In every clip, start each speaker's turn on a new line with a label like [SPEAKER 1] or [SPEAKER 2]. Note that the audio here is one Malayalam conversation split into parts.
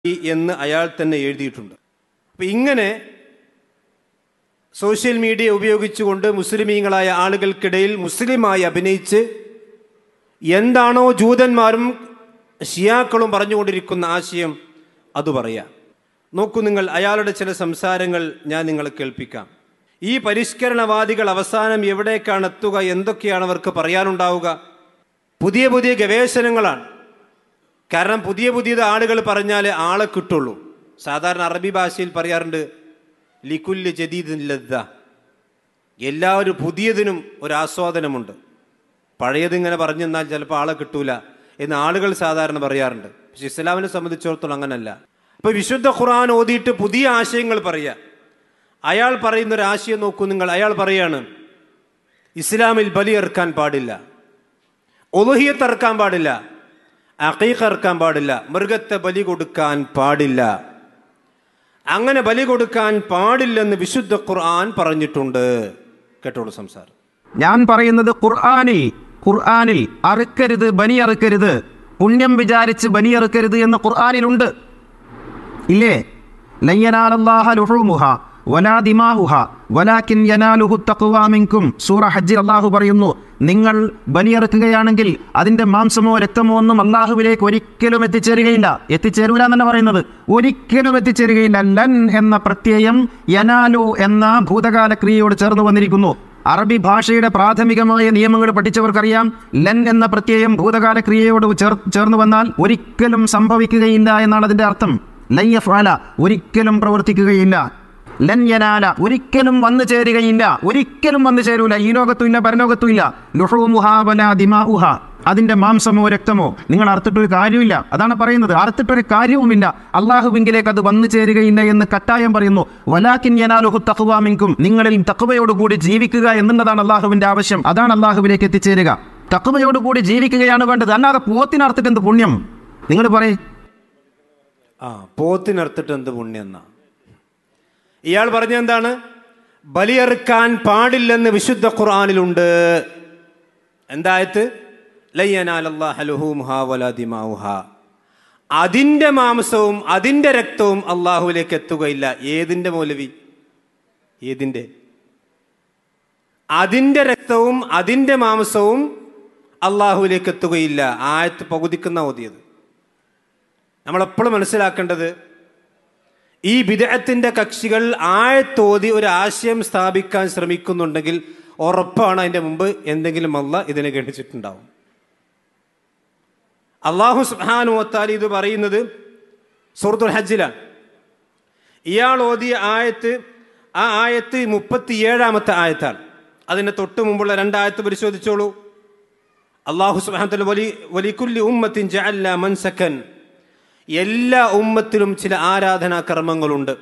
[SPEAKER 1] എന്ന് അയാൾ തന്നെ എഴുതിയിട്ടുണ്ട് അപ്പം ഇങ്ങനെ സോഷ്യൽ മീഡിയ ഉപയോഗിച്ചുകൊണ്ട് മുസ്ലിമീങ്ങളായ ആളുകൾക്കിടയിൽ മുസ്ലിമായി അഭിനയിച്ച് എന്താണോ ജൂതന്മാരും ഷിയാക്കളും പറഞ്ഞുകൊണ്ടിരിക്കുന്ന ആശയം അത് പറയാം നോക്കൂ നിങ്ങൾ അയാളുടെ ചില സംസാരങ്ങൾ ഞാൻ നിങ്ങളെ കേൾപ്പിക്കാം ഈ പരിഷ്കരണവാദികൾ അവസാനം എവിടേക്കാണ് എത്തുക എന്തൊക്കെയാണ് അവർക്ക് പറയാനുണ്ടാവുക പുതിയ പുതിയ ഗവേഷണങ്ങളാണ് കാരണം പുതിയ പുതിയത് ആളുകൾ പറഞ്ഞാൽ ആളെ കിട്ടുള്ളൂ സാധാരണ അറബി ഭാഷയിൽ പറയാറുണ്ട് ലിക്കുല്ല് ജദീദിൻ ലദ്ദ എല്ലാവരും പുതിയതിനും ഒരു ആസ്വാദനമുണ്ട് പഴയതിങ്ങനെ പറഞ്ഞു തന്നാൽ ചിലപ്പോൾ ആളെ കിട്ടൂല എന്ന് ആളുകൾ സാധാരണ പറയാറുണ്ട് പക്ഷെ ഇസ്ലാമിനെ സംബന്ധിച്ചിടത്തോളം അങ്ങനല്ല അപ്പൊ വിശുദ്ധ ഖുർആൻ ഓതിയിട്ട് പുതിയ ആശയങ്ങൾ പറയുക അയാൾ പറയുന്ന ഒരു ആശയം നോക്കൂ നിങ്ങൾ അയാൾ പറയാണ് ഇസ്ലാമിൽ ബലിയെറുക്കാൻ പാടില്ല ഒലുഹിയത്ത് ഇറക്കാൻ പാടില്ല അക്കീഖ് ഇറക്കാൻ പാടില്ല മൃഗത്തെ ബലി കൊടുക്കാൻ പാടില്ല അങ്ങനെ ബലി കൊടുക്കാൻ പാടില്ലെന്ന് വിശുദ്ധ ഖുർആൻ പറഞ്ഞിട്ടുണ്ട് കേട്ടോളൂ സംസാരം
[SPEAKER 2] ഞാൻ പറയുന്നത് ഖുർആനിൽ ഖുർആനിൽ അറുക്കരുത് ബലി അറുക്കരുത് പുണ്യം വിചാരിച്ച് ബലി അറുക്കരുത് എന്ന് ഖുർആനിലുണ്ട് ഇല്ലേ ലയ്യനാലല്ലാഹ ലുഹൂമുഹ വലാ ദിമാഹുഹ വലാകിൻ യനാലുഹു തഖ്വാ മിൻകും സൂറ ഹജ്ജിൽ അല്ലാഹു പറയുന്നു നിങ്ങൾ ബലിയറുക്കുകയാണെങ്കിൽ അതിന്റെ മാംസമോ രക്തമോ ഒന്നും അള്ളാഹുവിലേക്ക് ഒരിക്കലും എത്തിച്ചേരുകയില്ല എത്തിച്ചേരൂല എന്നാണ് പറയുന്നത് ഒരിക്കലും എത്തിച്ചേരുകയില്ല ലൻ എന്ന പ്രത്യയം യനാലു എന്ന ഭൂതകാല ക്രിയയോട് ചേർന്ന് വന്നിരിക്കുന്നു അറബി ഭാഷയുടെ പ്രാഥമികമായ നിയമങ്ങൾ പഠിച്ചവർക്കറിയാം ലൻ എന്ന പ്രത്യയം ഭൂതകാല ക്രിയയോട് ചേർ ചേർന്ന് വന്നാൽ ഒരിക്കലും സംഭവിക്കുകയില്ല എന്നാണ് അതിന്റെ അർത്ഥം ലയ്യഫാല ഒരിക്കലും പ്രവർത്തിക്കുകയില്ല ലൻ യനാല ഒരിക്കലും വന്നു ചേരുകയില്ല ഒരിക്കലും വന്നു ചേരൂല ഈ ലോകത്തും ഇല്ല പരലോകത്തും ഇല്ല ലുഹുമുഹാവല ദിമാഉഹ അതിന്റെ മാംസമോ രക്തമോ നിങ്ങൾ അറുത്തിട്ടൊരു കാര്യമില്ല അതാണ് പറയുന്നത് അറുത്തിട്ടൊരു കാര്യവുമില്ല അള്ളാഹുവിങ്കിലേക്ക് അത് വന്നു ചേരുകയില്ല എന്ന് കട്ടായം പറയുന്നു വലാക്കിൻ യനാലുഹു തഖ്വാമിൻകും നിങ്ങളിൽ തഖ്വയോടുകൂടി ജീവിക്കുക എന്നുള്ളതാണ് അള്ളാഹുവിന്റെ ആവശ്യം അതാണ് അള്ളാഹുവിലേക്ക് എത്തിച്ചേരുക തഖ്വയോടുകൂടി ജീവിക്കുകയാണ് വേണ്ടത് അല്ലാതെ പോത്തിന് അറുത്തിട്ട് എന്ത് പുണ്യം നിങ്ങൾ പറയേ
[SPEAKER 1] ആ പോത്തിനർത്തിട്ട് എന്ത് പുണ്യം എന്നാ ഇയാൾ പറഞ്ഞ എന്താണ് ബലിയെറുക്കാൻ പാടില്ലെന്ന് വിശുദ്ധ ഖുർആാനിലുണ്ട് എന്തായത് അതിന്റെ മാംസവും അതിന്റെ രക്തവും അള്ളാഹുവിലേക്ക് എത്തുകയില്ല ഏതിന്റെ മൗലവി ഏതിന്റെ അതിന്റെ രക്തവും അതിന്റെ മാംസവും അള്ളാഹുവിലേക്ക് എത്തുകയില്ല ആയത്ത് പകുതിക്കുന്ന ഓതിയത് നമ്മളെപ്പോഴും മനസ്സിലാക്കേണ്ടത് ഈ വിദേഹത്തിന്റെ കക്ഷികൾ ആയത്തോതി ഒരു ആശയം സ്ഥാപിക്കാൻ ശ്രമിക്കുന്നുണ്ടെങ്കിൽ ഉറപ്പാണ് അതിന്റെ മുമ്പ് എന്തെങ്കിലും അല്ല ഇതിനെ ഗണിച്ചിട്ടുണ്ടാവും അള്ളാഹു സുഹാനു വത്താലി ഇത് പറയുന്നത് സുഹൃത്തുൽ ഹജ്ജിലാണ് ഇയാൾ ഓതിയ ആയത്ത് ആ ആയത്ത് മുപ്പത്തിയേഴാമത്തെ ആയത്താണ് അതിന് തൊട്ട് മുമ്പുള്ള രണ്ടായത്ത് പരിശോധിച്ചോളൂ അള്ളാഹു സുബാന വലി വലിക്കുല്ലി ഉമ്മത്തിൻ ജഅല്ല മൻസക്കൻ എല്ലാ ഉമ്മത്തിലും ചില ആരാധനാ കർമ്മങ്ങളുണ്ട്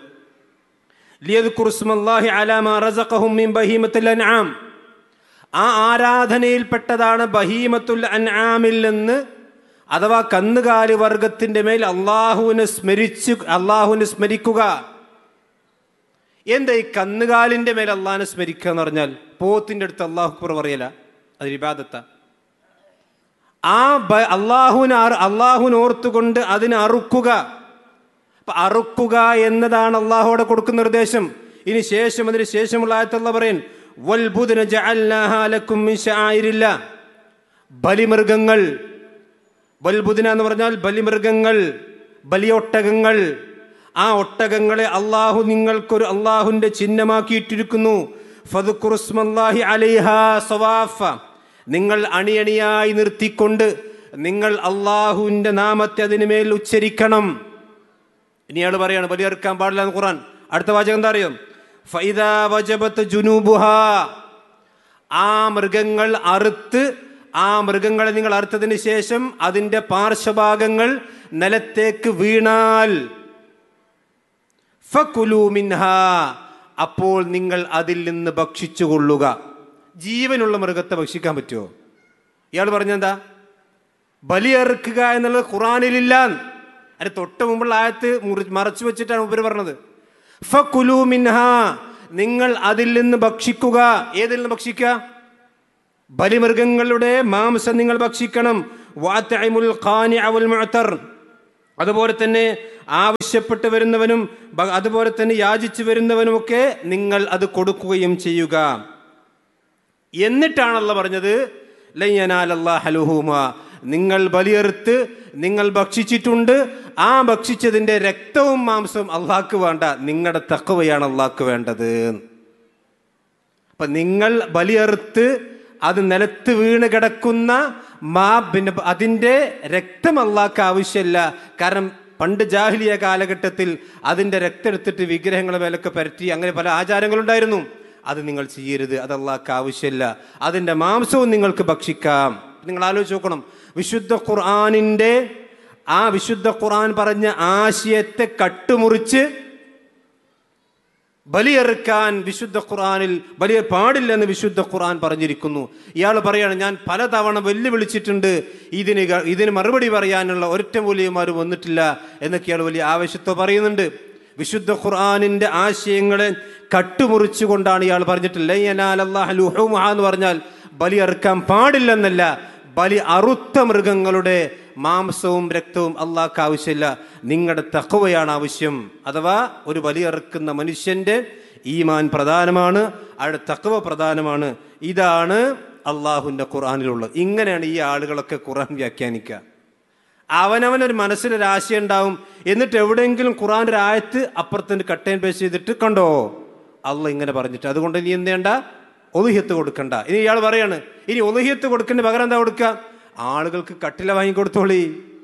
[SPEAKER 1] ആ ആരാധനയിൽപ്പെട്ടതാണ് ബഹീമത്തുൽ അൻആമിൽ നിന്ന് അഥവാ കന്നുകാലി വർഗത്തിന്റെ മേൽ അള്ളാഹുവിനെ സ്മരിച്ചു അള്ളാഹുവിനെ സ്മരിക്കുക എന്താ ഈ കന്നുകാലിന്റെ മേൽ അള്ളാഹിനെ സ്മരിക്കുക എന്ന് പറഞ്ഞാൽ പോത്തിന്റെ അടുത്ത് അള്ളാഹു പറയല അത് വിവാദത്ത ആ അള്ളാഹുവിനെ അള്ളാഹുവിനെ ഓർത്തുകൊണ്ട് അതിനെ അറുക്കുക അപ്പൊ അറുക്കുക എന്നതാണ് അള്ളാഹുവിടെ കൊടുക്കുന്ന നിർദ്ദേശം ഇനി ശേഷം അതിന് ശേഷമുള്ള ആയത്തുള്ള പറയൻ ബലിമൃഗങ്ങൾ ബൽബുദിന എന്ന് പറഞ്ഞാൽ ബലിമൃഗങ്ങൾ ബലിയൊട്ടകങ്ങൾ ആ ഒട്ടകങ്ങളെ അള്ളാഹു നിങ്ങൾക്കൊരു അള്ളാഹുവിന്റെ ചിഹ്നമാക്കിയിട്ടിരിക്കുന്നു ഫതുക്കുറുസ്മല്ലാഹി അലൈഹ സവാഫ നിങ്ങൾ അണിയണിയായി നിർത്തിക്കൊണ്ട് നിങ്ങൾ അള്ളാഹുവിന്റെ നാമത്തെ അതിനുമേൽ ഉച്ചരിക്കണം ഇനി അയാൾ പറയാണ് ബലിയെറുക്കാൻ പാടില്ല എന്ന് ഖുറാൻ അടുത്ത വാചകം എന്താ അറിയോ ജുനൂബുഹ ആ മൃഗങ്ങൾ അറുത്ത് ആ മൃഗങ്ങളെ നിങ്ങൾ അറുത്തതിന് ശേഷം അതിന്റെ പാർശ്വഭാഗങ്ങൾ നിലത്തേക്ക് വീണാൽ മിൻഹ അപ്പോൾ നിങ്ങൾ അതിൽ നിന്ന് ഭക്ഷിച്ചു കൊള്ളുക ജീവനുള്ള മൃഗത്തെ ഭക്ഷിക്കാൻ പറ്റുമോ ഇയാൾ പറഞ്ഞെന്താ ബലിയെറുക്കുക എന്നുള്ളത് ഖുറാനിലില്ല അതിന് തൊട്ട് മുമ്പുള്ള ആയത്ത് മറച്ചു വെച്ചിട്ടാണ് ഉപരി പറഞ്ഞത് ഫുലു മിൻഹ നിങ്ങൾ അതിൽ നിന്ന് ഭക്ഷിക്കുക ഏതിൽ നിന്ന് ഭക്ഷിക്കുക ബലിമൃഗങ്ങളുടെ മാംസം നിങ്ങൾ ഭക്ഷിക്കണം അതുപോലെ തന്നെ ആവശ്യപ്പെട്ട് വരുന്നവനും ബ- അതുപോലെ തന്നെ യാചിച്ചു വരുന്നവനുമൊക്കെ നിങ്ങൾ അത് കൊടുക്കുകയും ചെയ്യുക എന്നിട്ടാണല്ലോ പറഞ്ഞത് ലയ്യനാലല്ലാഹലുഹൂമ നിങ്ങൾ ബലിയെറുത്ത് നിങ്ങൾ ഭക്ഷിച്ചിട്ടുണ്ട് ആ ഭക്ഷിച്ചതിൻ്റെ രക്തവും മാംസവും അള്ളാഹ്ക്ക് വേണ്ട നിങ്ങളുടെ തക്കവയാണ് അള്ളാഹ്ക്ക് വേണ്ടത് അപ്പൊ നിങ്ങൾ ബലിയെറുത്ത് അത് നിലത്ത് വീണ് കിടക്കുന്ന മാ പിന്നെ അതിൻ്റെ രക്തം അള്ളാഹ്ക്ക് ആവശ്യമില്ല കാരണം പണ്ട് ജാഹിലിയ കാലഘട്ടത്തിൽ അതിൻ്റെ രക്തം എടുത്തിട്ട് വിഗ്രഹങ്ങളെ മേലൊക്കെ പരറ്റി അങ്ങനെ പല ആചാരങ്ങളുണ്ടായിരുന്നു അത് നിങ്ങൾ ചെയ്യരുത് അത് അള്ളാഹ്ക്ക് ആവശ്യമില്ല അതിൻ്റെ മാംസവും നിങ്ങൾക്ക് ഭക്ഷിക്കാം നിങ്ങൾ ആലോചിച്ച് നോക്കണം വിശുദ്ധ ഖുർആാനിൻ്റെ ആ വിശുദ്ധ ഖുർആൻ പറഞ്ഞ ആശയത്തെ കട്ടുമുറിച്ച് ബലിയെറുക്കാൻ വിശുദ്ധ ഖുർആനിൽ ബലിയ പാടില്ലെന്ന് വിശുദ്ധ ഖുർആൻ പറഞ്ഞിരിക്കുന്നു ഇയാൾ പറയാണ് ഞാൻ പലതവണ വെല്ലുവിളിച്ചിട്ടുണ്ട് ഇതിന് ക- ഇതിന് മറുപടി പറയാനുള്ള ഒരൊറ്റ മൂല്യമാരും വന്നിട്ടില്ല എന്നൊക്കെ ഇയാൾ വലിയ ആവശ്യത്തോ പറയുന്നുണ്ട് വിശുദ്ധ ഖുർആനിന്റെ ആശയങ്ങളെ കട്ടുമുറിച്ചുകൊണ്ടാണ് ഇയാൾ പറഞ്ഞിട്ടില്ല എന്ന് പറഞ്ഞാൽ ബലി അറുക്കാൻ പാടില്ലെന്നല്ല ബലി അറുത്ത മൃഗങ്ങളുടെ മാംസവും രക്തവും അള്ളാഹ്ക്ക് ആവശ്യമില്ല നിങ്ങളുടെ തക്കവയാണ് ആവശ്യം അഥവാ ഒരു ബലി അറുക്കുന്ന മനുഷ്യന്റെ ഈമാൻ പ്രധാനമാണ് അയാളുടെ തക്കവ പ്രധാനമാണ് ഇതാണ് അള്ളാഹുവിൻ്റെ ഖുർആാനിലുള്ളത് ഇങ്ങനെയാണ് ഈ ആളുകളൊക്കെ ഖുർആൻ വ്യാഖ്യാനിക്കുക അവനവനൊരു മനസ്സിലൊരു ആശയം ഉണ്ടാവും എന്നിട്ട് എവിടെയെങ്കിലും ഖുർആൻ ഒരു ആയത്ത് അപ്പുറത്തിന് കട്ടേൻ പേസ് ചെയ്തിട്ട് കണ്ടോ അള്ള ഇങ്ങനെ പറഞ്ഞിട്ട് അതുകൊണ്ട് ഇനി എന്ത് ചെയ്യണ്ട ഒതുഹ്യത്ത് കൊടുക്കണ്ട ഇനി ഇയാൾ പറയാണ് ഇനി ഒതുഹ്യത്ത് കൊടുക്കേണ്ട പകരം എന്താ കൊടുക്കുക ആളുകൾക്ക് കട്ടില വാങ്ങിക്കൊടുത്തോളി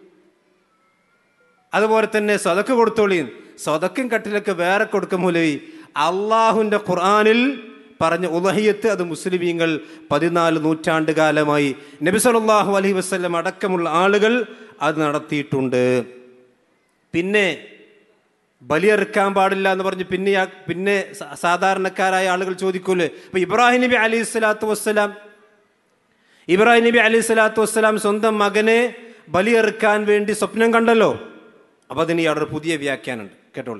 [SPEAKER 1] അതുപോലെ തന്നെ സ്വതക്ക് കൊടുത്തോളി സ്വതക്കും കട്ടിലൊക്കെ വേറെ കൊടുക്കും മൂലവി അള്ളാഹുവിൻ്റെ ഖുർആനിൽ പറഞ്ഞ ഉലഹിയത്ത് അത് മുസ്ലിമീങ്ങൾ പതിനാല് നൂറ്റാണ്ട് കാലമായി നബി സല്ലല്ലാഹു അലൈഹി വസല്ലം അടക്കമുള്ള ആളുകൾ അത് നടത്തിയിട്ടുണ്ട് പിന്നെ ബലിയെറുക്കാൻ പാടില്ല എന്ന് പറഞ്ഞ് പിന്നെ ആ- പിന്നെ സ- സാധാരണക്കാരായ ആളുകൾ ചോദിക്കൂലേ ഇപ്പൊ ഇബ്രാഹിം നബി അലൈഹി സ്വലാത്തു വസ്സലാം ഇബ്രാഹിം നബി അലൈഹി സ്വലാത്തു വസ്സലാം സ്വന്തം മകനെ ബലിയെറുക്കാൻ വേണ്ടി സ്വപ്നം കണ്ടല്ലോ അപ്പൊ അതിന് ഇയാളൊരു പുതിയ വ്യാഖ്യാനമുണ്ട് കേട്ടോളൂ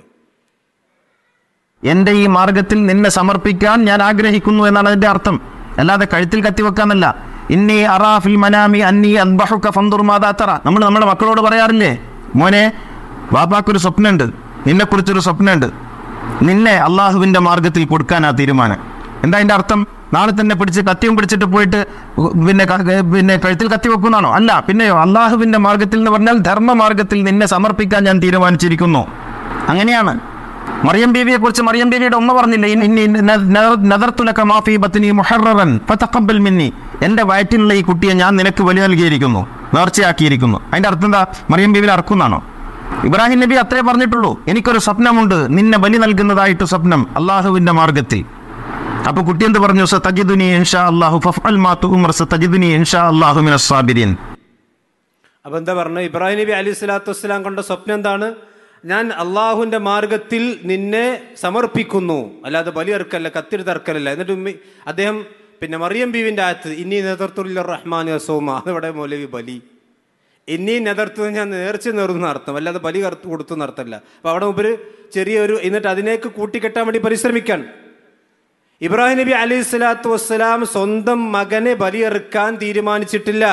[SPEAKER 2] എന്റെ ഈ മാർഗത്തിൽ നിന്നെ സമർപ്പിക്കാൻ ഞാൻ ആഗ്രഹിക്കുന്നു എന്നാണ് അതിന്റെ അർത്ഥം അല്ലാതെ കഴുത്തിൽ കത്തിവെക്കാന്നല്ല ഇന്നി അറാഫിൽ മനാമി അന്നി അദ്ബഹുക ഫന്ദുർ മാതാത്തറ നമ്മൾ നമ്മുടെ മക്കളോട് പറയാറില്ലേ മോനെ വാപ്പാക്കൊരു സ്വപ്നമുണ്ട് നിന്നെക്കുറിച്ചൊരു സ്വപ്നമുണ്ട് നിന്നെ അള്ളാഹുവിന്റെ മാർഗത്തിൽ കൊടുക്കാനാ തീരുമാനം എന്താ അതിന്റെ അർത്ഥം നാളെ തന്നെ പിടിച്ച് കത്തിയും പിടിച്ചിട്ട് പോയിട്ട് പിന്നെ ക- പിന്നെ കഴുത്തിൽ കത്തി വെക്കുന്നാണോ അല്ല പിന്നെയോ അള്ളാഹുവിന്റെ മാർഗത്തിൽ എന്ന് പറഞ്ഞാൽ ധർമ്മമാർഗത്തിൽ നിന്നെ സമർപ്പിക്കാൻ ഞാൻ തീരുമാനിച്ചിരിക്കുന്നു അങ്ങനെയാണ് മറിയം ബീവിയെ കുറിച്ച് മറിയം ബീവിയുടെ ഉമ്മ പറഞ്ഞില്ലേ ഇൻ- ഇന്നി ന- ന- നദർത്തുലക മാഫി ബത്നി മുഹററൻ ഫതഖബ്ബൽ മിന്നി എന്റെ വയറ്റിലുള്ള ഈ കുട്ടിയെ ഞാൻ നിനക്ക് ബലി നൽകിയിരിക്കുന്നു നേർച്ചയാക്കിയിരിക്കുന്നു അതിന്റെ അർത്ഥം എന്താ മറിയം ബീവിയിൽ അറക്കുന്നാണോ ഇബ്രാഹിം നബി അത്രേ പറഞ്ഞിട്ടുള്ളൂ എനിക്കൊരു സ്വപ്നമുണ്ട് നിന്നെ ബലി നൽകുന്നതായിട്ട് സ്വപ്നം അള്ളാഹുവിന്റെ മാർഗത്തിൽ അപ്പൊ കുട്ടി എന്ത് പറഞ്ഞു സതജിദുനി ഇൻഷാ അല്ലാഹു ഫഫ്അൽ മാ തുഉമർ സതജിദുനി ഇൻഷാ അല്ലാഹു മിനസ് സാബിരീൻ
[SPEAKER 1] അപ്പൊ എന്താ പറഞ്ഞത് ഇബ്രാഹിം നബി അലൈഹി സ്വലാത്തു വസ്സലാം കണ്ട സ്വപ്നം എന്താണ് ഞാൻ അള്ളാഹുവിന്റെ മാർഗത്തിൽ നിന്നെ സമർപ്പിക്കുന്നു അല്ലാതെ ബലിയെറുക്കല്ല കത്തിരി തർക്കലല്ല എന്നിട്ട് ഉമ്മി അദ്ദേഹം പിന്നെ മറിയം ബീവിന്റെ ആയത്ത് ഇനി നേതൃത്വ റഹ്മാൻ സോമ അതിവിടെ മൗലവി ബലി ഇനി നെതർത്തു ഞാൻ നേർച്ച നേർന്ന അർത്ഥം അല്ലാതെ ബലി കറുത്ത് കൊടുത്തു എന്നർത്ഥമല്ല അപ്പൊ അവിടെ മുമ്പ് ചെറിയൊരു എന്നിട്ട് അതിനേക്ക് കൂട്ടിക്കെട്ടാൻ വേണ്ടി പരിശ്രമിക്കാൻ ഇബ്രാഹിം നബി അലൈഹി സ്വലാത്തു വസ്സലാം സ്വന്തം മകനെ ബലിയെറുക്കാൻ തീരുമാനിച്ചിട്ടില്ല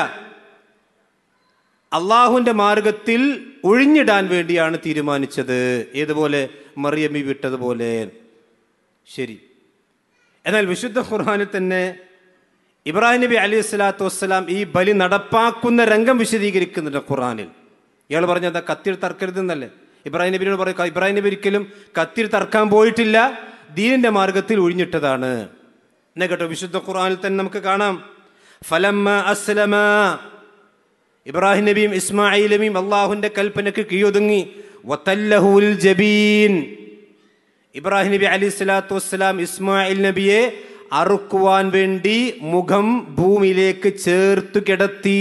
[SPEAKER 1] അള്ളാഹുവിന്റെ മാർഗത്തിൽ ഒഴിഞ്ഞിടാൻ വേണ്ടിയാണ് തീരുമാനിച്ചത് ഏതുപോലെ മറിയമ്മി വിട്ടതുപോലെ ശരി എന്നാൽ വിശുദ്ധ ഖുർആനിൽ തന്നെ ഇബ്രാഹിം നബി അലൈഹി സ്വലാത്തു വസ്സലാം ഈ ബലി നടപ്പാക്കുന്ന രംഗം വിശദീകരിക്കുന്നുണ്ട് ഖുർആനിൽ ഇയാൾ പറഞ്ഞത് കത്തിൽ തർക്കരുത് എന്നല്ലേ ഇബ്രാഹിം നബിനോട് പറയും ഇബ്രാഹിം നബി ഒരിക്കലും കത്തിൽ തർക്കാൻ പോയിട്ടില്ല ദീനിന്റെ മാർഗത്തിൽ ഒഴിഞ്ഞിട്ടതാണ് എന്നെ കേട്ടോ വിശുദ്ധ ഖുർആനിൽ തന്നെ നമുക്ക് കാണാം ഫലമ്മ അസ്ലമ ഇബ്രാഹിം നബിയും ഇസ്മായിൽ നബിയും അള്ളാഹുവിന്റെ കൽപ്പനക്ക് കീഴൊതുങ്ങി വത്തല്ലഹുൽ ജബീൻ ഇബ്രാഹിം നബി അലി സ്വലാത്തു വസ്സലാം ഇസ്മായിൽ നബിയെ അറുക്കുവാൻ വേണ്ടി മുഖം ഭൂമിയിലേക്ക് ചേർത്തു കിടത്തി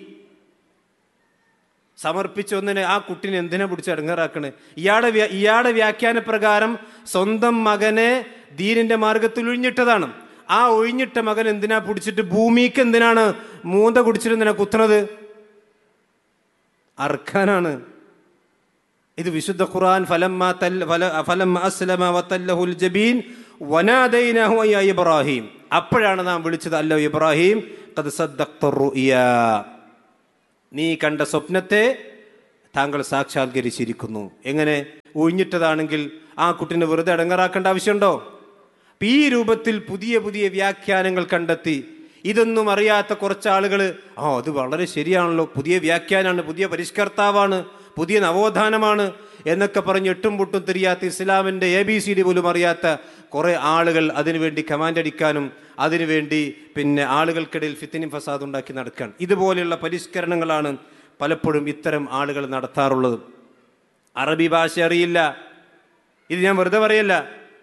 [SPEAKER 1] സമർപ്പിച്ച ഒന്നിനെ ആ കുട്ടിനെ എന്തിനാ പിടിച്ച് ഇടങ്ങാറാക്കണ് ഇയാടെ വ്യ- ഇയാടെ വ്യാഖ്യാന പ്രകാരം സ്വന്തം മകനെ ദീനിന്റെ മാർഗത്തിൽ ഒഴിഞ്ഞിട്ടതാണ് ആ ഒഴിഞ്ഞിട്ട മകൻ എന്തിനാ പിടിച്ചിട്ട് ഭൂമിക്ക് എന്തിനാണ് മൂന്ത കുടിച്ചിട്ട് എന്തിനാ കുത്തണത് അർക്കാനാണ് ഇത് വിശുദ്ധ ഖുർആൻ ഫലമ്മ തല്ല- ഫല- ഫലമ്മ അസ്ലമ വതല്ലഹുൽ ജബീൻ വനാദൈനഹു യ ഇബ്രാഹിം അപ്പോഴാണ് നാം വിളിച്ചത് അല്ലോ ഇബ്രാഹിം ഖദ് സദ്ദഖ്ത റുയ നീ കണ്ട സ്വപ്നത്തെ താങ്കൾ സാക്ഷാത്കരിച്ചിരിക്കുന്നു എങ്ങനെ ഒഴിഞ്ഞിട്ടതാണെങ്കിൽ ആ കുട്ടിനെ വെറുതെ അടങ്ങറാക്കേണ്ട ആവശ്യമുണ്ടോ അപ്പൊ ഈ രൂപത്തിൽ പുതിയ പുതിയ വ്യാഖ്യാനങ്ങൾ കണ്ടെത്തി ഇതൊന്നും അറിയാത്ത കുറച്ച് ആളുകൾ ആ അത് വളരെ ശരിയാണല്ലോ പുതിയ വ്യാഖ്യാനമാണ് പുതിയ പരിഷ്കർത്താവാണ് പുതിയ നവോത്ഥാനമാണ് എന്നൊക്കെ പറഞ്ഞ് എട്ടും പൊട്ടും തിരിയാത്ത ഇസ്ലാമിൻ്റെ എ ബി സി ഡി പോലും അറിയാത്ത കുറേ ആളുകൾ അതിനുവേണ്ടി കമാൻഡ് അടിക്കാനും അതിനുവേണ്ടി പിന്നെ ആളുകൾക്കിടയിൽ ഫിത്തിനും ഫസാദ് ഉണ്ടാക്കി നടക്കുകയാണ് ഇതുപോലെയുള്ള പരിഷ്കരണങ്ങളാണ് പലപ്പോഴും ഇത്തരം ആളുകൾ നടത്താറുള്ളത് അറബി ഭാഷ അറിയില്ല ഇത് ഞാൻ വെറുതെ പറയല്ല